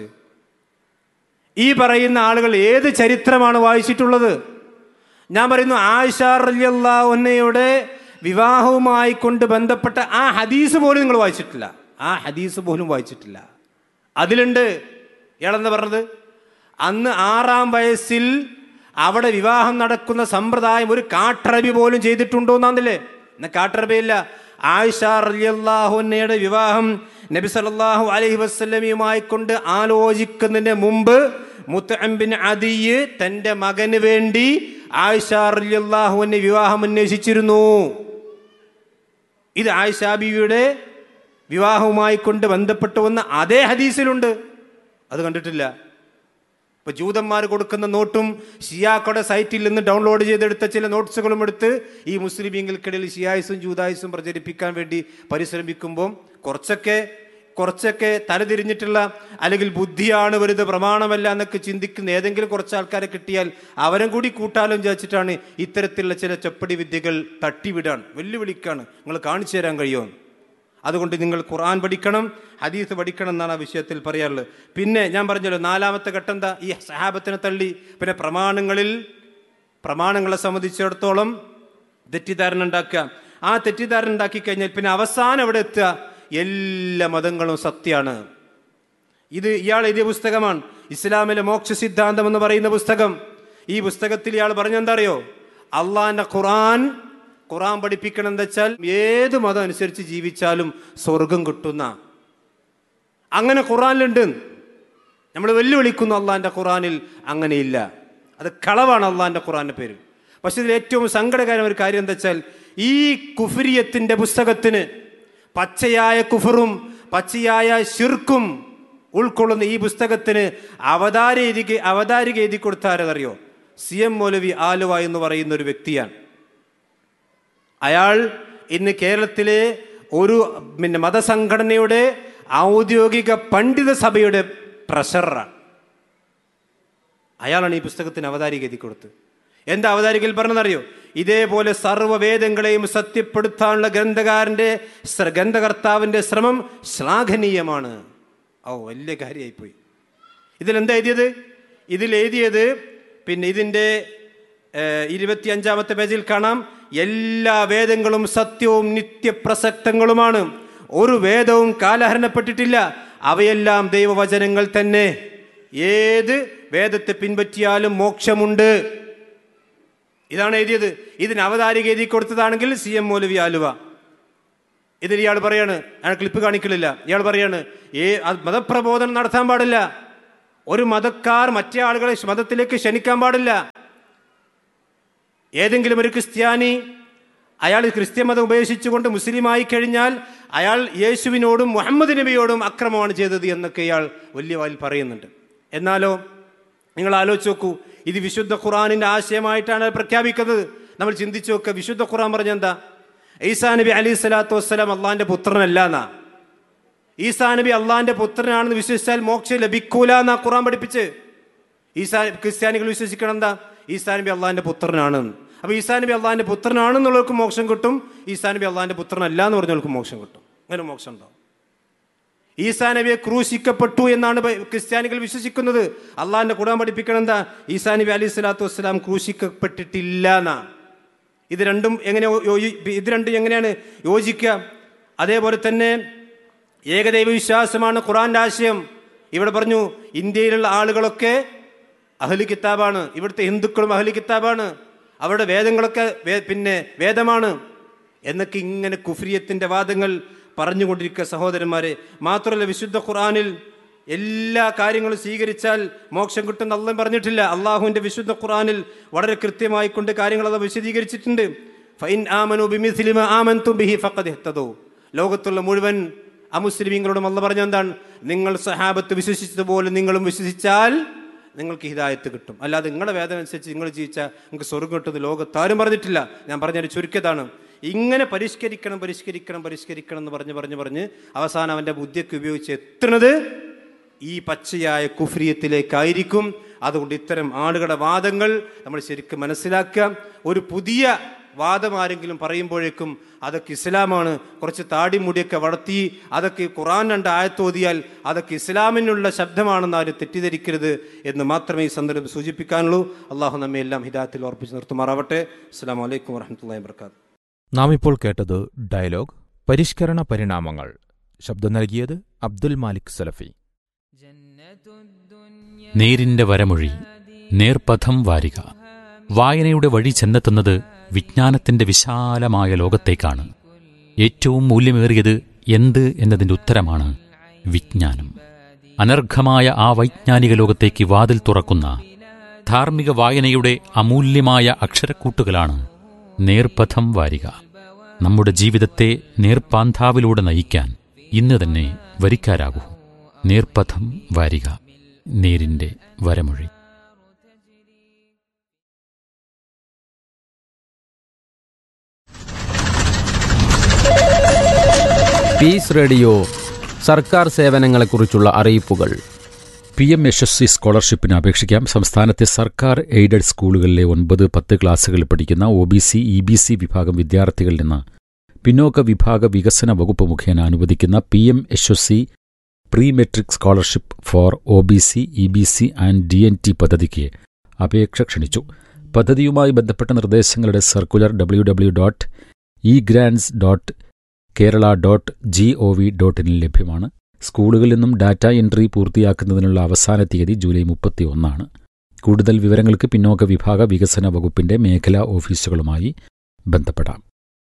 [SPEAKER 1] ഈ പറയുന്ന ആളുകൾ ഏത് ചരിത്രമാണ് വായിച്ചിട്ടുള്ളത് ഞാൻ പറയുന്നു ആയിഷ റലിയല്ലാവുന്നയുടെ വിവാഹവുമായി കൊണ്ട് ബന്ധപ്പെട്ട ആ ഹദീസ് പോലും നിങ്ങൾ വായിച്ചിട്ടില്ല ആ ഹദീസ് പോലും വായിച്ചിട്ടില്ല അതിലുണ്ട് ഇയാളെന്താ പറഞ്ഞത് അന്ന് ആറാം വയസ്സിൽ അവിടെ വിവാഹം നടക്കുന്ന സമ്പ്രദായം ഒരു കാട്ടറബി പോലും ചെയ്തിട്ടുണ്ടോ എന്നാന്നില്ലേ എന്നാ കാട്ടറബിയില്ല ആയിഷ റളിയല്ലാഹുന്നയുടെ വിവാഹം നബി സല്ലല്ലാഹു അലൈഹി വസല്ലമയുമായി കൊണ്ട് ആലോചിക്കുന്നതിന് മുമ്പ് മുത്തഅം ബിൻ അദിയ് തന്റെ മകന് വേണ്ടി ആയിഷ റളിയല്ലാഹുവിനെ വിവാഹം അന്വേഷിച്ചിരുന്നു ഇത് ആയിഷ ബീവിയുടെ വിവാഹവുമായി കൊണ്ട് ബന്ധപ്പെട്ട് വന്ന അതേ ഹദീസിലുണ്ട് അത് കണ്ടിട്ടില്ല ഇപ്പൊ ജൂതന്മാർ കൊടുക്കുന്ന നോട്ടും ഷിയാക്കളുടെ സൈറ്റിൽ നിന്ന് ഡൗൺലോഡ് ചെയ്തെടുത്ത ചില നോട്ട്സുകളും എടുത്ത് ഈ മുസ്ലിമീങ്ങൾക്കിടയിൽ ഷിയായുസും ജൂതായുസും പ്രചരിപ്പിക്കാൻ വേണ്ടി പരിശ്രമിക്കുമ്പോൾ കുറച്ചൊക്കെ കുറച്ചൊക്കെ തലതിരിഞ്ഞിട്ടുള്ള അല്ലെങ്കിൽ ബുദ്ധിയാണ് വെറുതെ പ്രമാണമല്ല എന്നൊക്കെ ചിന്തിക്കുന്ന ഏതെങ്കിലും കുറച്ച് ആൾക്കാരെ കിട്ടിയാൽ അവരും കൂടി കൂട്ടാലും വിചാരിച്ചിട്ടാണ് ഇത്തരത്തിലുള്ള ചില ചെപ്പടി വിദ്യകൾ തട്ടിവിടാൻ വെല്ലുവിളിക്കാണ് നിങ്ങൾ കാണിച്ചു തരാൻ കഴിയുമോ അതുകൊണ്ട് നിങ്ങൾ ഖുർആൻ പഠിക്കണം ഹദീസ് പഠിക്കണം എന്നാണ് ആ വിഷയത്തിൽ പറയാറുള്ളത് പിന്നെ ഞാൻ പറഞ്ഞല്ലോ നാലാമത്തെ ഘട്ടം എന്താ ഈ സഹാബത്തിനെ തള്ളി പിന്നെ പ്രമാണങ്ങളിൽ പ്രമാണങ്ങളെ സംബന്ധിച്ചിടത്തോളം തെറ്റിദ്ധാരണ ഉണ്ടാക്കുക ആ തെറ്റിദ്ധാരണ ഉണ്ടാക്കി കഴിഞ്ഞാൽ പിന്നെ അവസാനം എവിടെ എത്തുക എല്ലാ മതങ്ങളും സത്യമാണ് ഇത് ഇയാൾ എഴുതിയ പുസ്തകമാണ് ഇസ്ലാമിലെ മോക്ഷ സിദ്ധാന്തം എന്ന് പറയുന്ന പുസ്തകം ഈ പുസ്തകത്തിൽ ഇയാൾ പറഞ്ഞെന്താ അറിയോ അള്ളാന്റെ ഖുറാൻ ഖുറാൻ പഠിപ്പിക്കണം എന്താ വെച്ചാൽ ഏത് മതം അനുസരിച്ച് ജീവിച്ചാലും സ്വർഗം കിട്ടുന്ന അങ്ങനെ ഖുറാനിലുണ്ട് നമ്മൾ വെല്ലുവിളിക്കുന്നു അള്ളാന്റെ ഖുറാനിൽ അങ്ങനെയില്ല അത് കളവാണ് അള്ളാന്റെ ഖുറാന്റെ പേര് പക്ഷെ ഇതിൽ ഏറ്റവും സങ്കടകരമായ ഒരു കാര്യം എന്താ വെച്ചാൽ ഈ കുഫിരിയത്തിന്റെ പുസ്തകത്തിന് പച്ചയായ കുഫറും പച്ചയായ ശിർക്കും ഉൾക്കൊള്ളുന്ന ഈ പുസ്തകത്തിന് അവതാരിക അവതാരിക എഴുതി കൊടുത്താരതറിയോ സി എം മൗലവി ആലുവ എന്ന് പറയുന്ന ഒരു വ്യക്തിയാണ് അയാൾ ഇന്ന് കേരളത്തിലെ ഒരു പിന്നെ മതസംഘടനയുടെ ഔദ്യോഗിക പണ്ഡിത സഭയുടെ ട്രഷററാണ് അയാളാണ് ഈ പുസ്തകത്തിന് അവതാരിക എഴുതി കൊടുത്ത് എന്താ അവതാരികയിൽ പറഞ്ഞതറിയോ ഇതേപോലെ സർവ്വവേദങ്ങളെയും സത്യപ്പെടുത്താനുള്ള ഗ്രന്ഥകാരന്റെ ശ്ര- ഗ്രന്ഥകർത്താവിന്റെ ശ്രമം ശ്ലാഘനീയമാണ് ഓ വലിയ കാര്യമായിപ്പോയി ഇതിലെന്താ എഴുതിയത് ഇതിൽ എഴുതിയത് പിന്നെ ഇതിൻ്റെ ഇരുപത്തിയഞ്ചാമത്തെ പേജിൽ കാണാം എല്ലാ വേദങ്ങളും സത്യവും നിത്യപ്രസക്തങ്ങളുമാണ് ഒരു വേദവും കാലഹരണപ്പെട്ടിട്ടില്ല അവയെല്ലാം ദൈവവചനങ്ങൾ തന്നെ ഏത് വേദത്തെ പിൻപറ്റിയാലും മോക്ഷമുണ്ട് ഇതാണ് എഴുതിയത് ഇതിന് അവതാരിക എഴുതി കൊടുത്തതാണെങ്കിൽ സി എം മൗലവി ആലുവ ഇതിൽ ഇയാൾ പറയാണ് അയാൾ ക്ലിപ്പ് കാണിക്കലില്ല ഇയാൾ പറയാണ് ഏ അത് മതപ്രബോധനം നടത്താൻ പാടില്ല ഒരു മതക്കാർ മറ്റേ ആളുകളെ മതത്തിലേക്ക് ക്ഷണിക്കാൻ പാടില്ല ഏതെങ്കിലും ഒരു ക്രിസ്ത്യാനി അയാൾ ക്രിസ്ത്യൻ മതം ഉപേക്ഷിച്ചുകൊണ്ട് മുസ്ലിമായി കഴിഞ്ഞാൽ അയാൾ യേശുവിനോടും മുഹമ്മദ് നബിയോടും അക്രമമാണ് ചെയ്തത് എന്നൊക്കെ ഇയാൾ വലിയ വായിൽ പറയുന്നുണ്ട് എന്നാലോ നിങ്ങൾ ആലോചിച്ച് നോക്കൂ ഇത് വിശുദ്ധ ഖുറാനിൻ്റെ ആശയമായിട്ടാണ് പ്രഖ്യാപിക്കുന്നത് നമ്മൾ ചിന്തിച്ചു നോക്കുക വിശുദ്ധ ഖുറാൻ പറഞ്ഞെന്താ ഈസാ നബി അലൈഹി സ്വലാത്തു വസ്സലാം അള്ളാഹിൻ്റെ പുത്രനല്ല എന്നാ ഈസാ നബി അള്ളാഹിൻ്റെ പുത്രനാണെന്ന് വിശ്വസിച്ചാൽ മോക്ഷം ലഭിക്കൂല എന്നാ ഖുറാൻ പഠിപ്പിച്ച് ഈസാ ക്രിസ്ത്യാനികൾ വിശ്വസിക്കണം എന്താ ഈസാ നബി അള്ളാഹിൻ്റെ പുത്രനാണ് അപ്പോൾ ഈസാ നബി അള്ളാഹിൻ്റെ പുത്രനാണെന്നുള്ളവർക്ക് മോക്ഷം കിട്ടും ഈസാ നബി അള്ളാഹിൻ്റെ പുത്രനല്ല എന്ന് പറഞ്ഞവർക്ക് മോക്ഷം കിട്ടും അങ്ങനെ മോക്ഷം ഉണ്ടാവും ഈസാ നബിയെ ക്രൂശിക്കപ്പെട്ടു എന്നാണ് ബൈ- ക്രിസ്ത്യാനികൾ വിശ്വസിക്കുന്നത് അള്ളാഹിൻ്റെ ഖുർആൻ പഠിപ്പിക്കണം എന്താ ഈസാ നബി അലൈഹി സ്വലാത്തു വസ്സലാം ക്രൂശിക്കപ്പെട്ടിട്ടില്ല എന്നാ ഇത് രണ്ടും എങ്ങനെ യോജി ഇത് രണ്ടും എങ്ങനെയാണ് യോജിക്കുക അതേപോലെ തന്നെ ഏകദൈവ വിശ്വാസമാണ് ഖുറാന്റെ ആശയം ഇവിടെ പറഞ്ഞു ഇന്ത്യയിലുള്ള ആളുകളൊക്കെ അഹ്ലി കിതാബാണ് ഇവിടുത്തെ ഹിന്ദുക്കളും അഹ്ലി കിതാബാണ് അവരുടെ വേദങ്ങളൊക്കെ വേ- പിന്നെ വേദമാണ് എന്നൊക്കെ ഇങ്ങനെ കുഫ്രിയത്തിന്റെ വാദങ്ങൾ പറഞ്ഞുകൊണ്ടിരിക്കുക സഹോദരന്മാരെ മാത്രമല്ല വിശുദ്ധ ഖുറാനിൽ എല്ലാ കാര്യങ്ങളും സ്വീകരിച്ചാൽ മോക്ഷം കിട്ടുന്ന അള്ളാഹ് പറഞ്ഞിട്ടില്ല അള്ളാഹുവിന്റെ വിശുദ്ധ ഖുറാനിൽ വളരെ കൃത്യമായി കൊണ്ട് കാര്യങ്ങൾ അത് വിശദീകരിച്ചിട്ടുണ്ട് ഫൈൻ ആമനു ബിമിസ്ലി മാ ആമൻതും ബിഹി ഫഖദ് ഇഹ്തദൂ. ലോകത്തുള്ള മുഴുവൻ അമുസ്ലിമീങ്ങളോടും അല്ല പറഞ്ഞ എന്താണ് നിങ്ങൾ സഹാബത്ത് വിശ്വസിച്ചതുപോലെ നിങ്ങളും വിശ്വസിച്ചാൽ നിങ്ങൾക്ക് ഹിദായത്ത് കിട്ടും അല്ലാതെ നിങ്ങളുടെ വേദന അനുസരിച്ച് നിങ്ങൾ ജീവിച്ചാൽ നിങ്ങൾക്ക് സ്വർഗം കിട്ടുന്നത് ലോകത്താരും പറഞ്ഞിട്ടില്ല ഞാൻ പറഞ്ഞൊരു ചുരുക്കതാണ് ഇങ്ങനെ പരിഷ്കരിക്കണം പരിഷ്കരിക്കണം പരിഷ്കരിക്കണം എന്ന് പറഞ്ഞ് പറഞ്ഞ് പറഞ്ഞ് അവസാനം അവൻ്റെ ബുദ്ധിയൊക്കെ ഉപയോഗിച്ച് എത്തുന്നത് ഈ പച്ചയായ കുഫ്രിയത്തിലേക്കായിരിക്കും അതുകൊണ്ട് ഇത്തരം ആളുകളുടെ വാദങ്ങൾ നമ്മൾ ശരിക്കും മനസ്സിലാക്കുക ഒരു പുതിയ വാദം ആരെങ്കിലും പറയുമ്പോഴേക്കും അതൊക്കെ ഇസ്ലാമാണ് കുറച്ച് താടി മുടിയൊക്കെ വളർത്തി അതൊക്കെ ഖുറാൻ രണ്ട് ആയത്തോതിയാൽ അതൊക്കെ ഇസ്ലാമിനുള്ള ശബ്ദമാണെന്ന് ആരും തെറ്റിദ്ധരിക്കരുത് എന്ന് മാത്രമേ ഈ സന്ദർഭം സൂചിപ്പിക്കാനുള്ളൂ അള്ളാഹു നമ്മെ എല്ലാം ഹിദായത്തിൽ ഓർപ്പിച്ച് നിർത്തുമാറാവട്ടെ അസ്സാം വലൈക്കും വാഹമത്തല്ലാ വർക്കാത്തു
[SPEAKER 4] നാം ഇപ്പോൾ കേട്ടത് ഡയലോഗ് പരിഷ്കരണ പരിണാമങ്ങൾ ശബ്ദം നൽകിയത് അബ്ദുൽ മാലിക് സലഫി
[SPEAKER 5] നേരിന്റെ വരമൊഴി നേർപഥം വാരിക വായനയുടെ വഴി ചെന്നെത്തുന്നത് വിജ്ഞാനത്തിന്റെ വിശാലമായ ലോകത്തേക്കാണ് ഏറ്റവും മൂല്യമേറിയത് എന്ത് എന്നതിന്റെ ഉത്തരമാണ് വിജ്ഞാനം അനർഘമായ ആ വൈജ്ഞാനിക ലോകത്തേക്ക് വാതിൽ തുറക്കുന്ന ധാർമ്മിക വായനയുടെ അമൂല്യമായ അക്ഷരക്കൂട്ടുകളാണ് നേർപഥം വാരിക നമ്മുടെ ജീവിതത്തെ നേർപ്പാന്താവിലൂടെ നയിക്കാൻ ഇന്ന് തന്നെ വരിക്കാരാകൂ നേർപഥം വാരിക നേരിന്റെ വരമൊഴി
[SPEAKER 6] പീസ് റേഡിയോ സർക്കാർ സേവനങ്ങളെക്കുറിച്ചുള്ള അറിയിപ്പുകൾ
[SPEAKER 5] പി എം യശസ്വി സ്കോളർഷിപ്പിന് അപേക്ഷിക്കാം സംസ്ഥാനത്തെ സർക്കാർ എയ്ഡഡ് സ്കൂളുകളിലെ ഒൻപത് പത്ത് ക്ലാസ്സുകളിൽ പഠിക്കുന്ന O B C E B C വിഭാഗം വിദ്യാർത്ഥികളിൽ നിന്ന് പിന്നോക്ക വിഭാഗ വികസന വകുപ്പ് മുഖേന അനുവദിക്കുന്ന P M Yasasvi pre metric scholarship for O B C E B C and D N T പദ്ധതിക്ക് അപേക്ഷ ക്ഷണിച്ചു പദ്ധതിയുമായി ബന്ധപ്പെട്ട നിർദ്ദേശങ്ങളുടെ circular W W dot E grants dot Kerala dot G O V dot ഇനിൽ ലഭ്യമാണ് സ്കൂളുകളിൽ നിന്നും ഡാറ്റ എൻട്രി പൂർത്തിയാക്കുന്നതിനുള്ള അവസാന തീയതി ജൂലൈ മുപ്പത്തി ഒന്നാണ് കൂടുതൽ വിവരങ്ങൾക്ക് പിന്നോക്ക വിഭാഗ വികസന വകുപ്പിന്റെ മേഖലാ ഓഫീസുകളുമായി ബന്ധപ്പെടാം